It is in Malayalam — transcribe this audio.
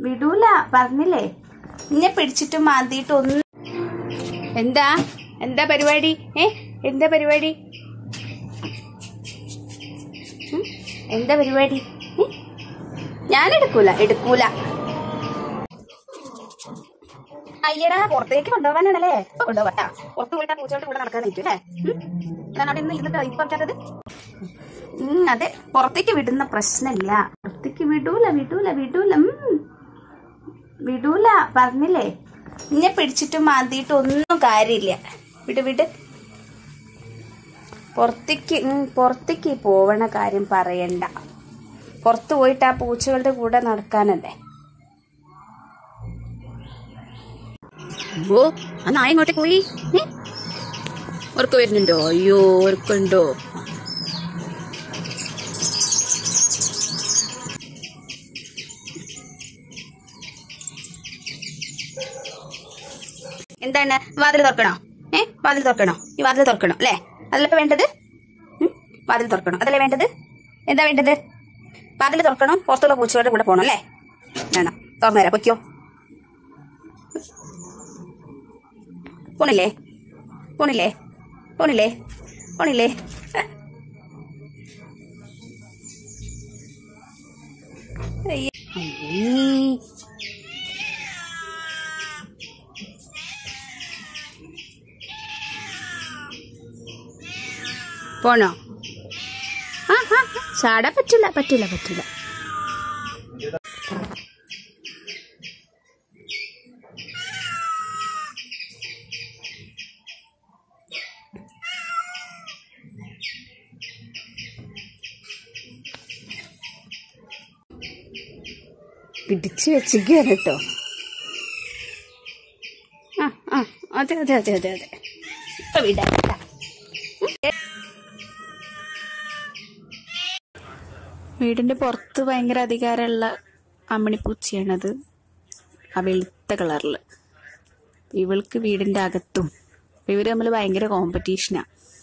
വിടൂല പറഞ്ഞില്ലേ ഇന്നെ പിടിച്ചിട്ട് മാന്തിയിട്ട് ഒന്ന് എന്താ എന്താ പരിപാടി ഏ എന്താ പരിപാടി ഉം? എന്താ പരിപാടി ഏ? ഞാൻ എടുക്കൂല എടുക്കൂല അയ്യടാ പുറത്തേക്ക് കൊണ്ടുപോകാനാണല്ലേ ഇപ്പൊ കൊണ്ടുപോകാ പുറത്ത് പോയിട്ട് ആ പൂച്ചകളുടെ കൂടെ നടക്കാനായിരിക്കും അല്ലേ ഉം? ഞാൻ അവിടെ നിന്ന് ഇരുന്നിട്ട് ഇപ്പൊ പറ്റാത്തത് ഉം, അതെ പുറത്തേക്ക് വിടുന്ന പ്രശ്നമില്ല പുറത്തേക്ക് വിടൂല വിടൂല വിടൂല ഉം. വിടൂല പറഞ്ഞില്ലേ ഇന്നെ പിടിച്ചിട്ട് മാന്തിയിട്ട് ഒന്നും കാര്യമില്ല വിട് വിട് പുറത്തേക്ക് ഉം, പുറത്തേക്ക് പോവണ കാര്യം പറയണ്ട പുറത്ത് പോയിട്ട് ആ പൂച്ചകളുടെ കൂടെ നടക്കാനല്ലേ ഓ ആ നായ ഇങ്ങോട്ട് പോയി ഉറക്കം വരുന്നുണ്ടോ അയ്യോ ഉറക്കുണ്ടോ എന്താണ് വാതിൽ തുറക്കണോ ഏ വാതിൽ തുറക്കണോ ഈ വാതിൽ തുറക്കണോ അല്ലേ അതല്ലേ വേണ്ടത് ഉം? വാതിൽ തുറക്കണോ അതല്ലേ വേണ്ടത് എന്താ വേണ്ടത് വാതിൽ തുറക്കണം പുറത്തുള്ള പൂച്ചകളുടെ കൂടെ പോകണം അല്ലേ വേണം തുറന്നു തരാം പൊയ്ക്കോ പോണില്ലേ പോണില്ലേ പോണില്ലേ പോണില്ലേ അയ്യേ. അയ്യേ. പോണോ ആ ആ ആ, ചാടാൻ പറ്റില്ല പറ്റില്ല പറ്റില്ല പിടിച്ചു വെച്ചിരിക്കുകയാണ് കേട്ടോ ആ ആ അതെ അതെ അതെ അതെ അതെ ഇപ്പൊ വിടാം കേട്ടാ. വീടിന്റെ പുറത്ത് ഭയങ്കര അധികാരമുള്ള അമ്മിണിപ്പൂച്ചയാണത് ആ വെളുത്ത കളറിൽ ഇവൾക്ക് വീടിന്റെ അകത്തും ഇവര് തമ്മിൽ ഭയങ്കര കോമ്പറ്റീഷനാ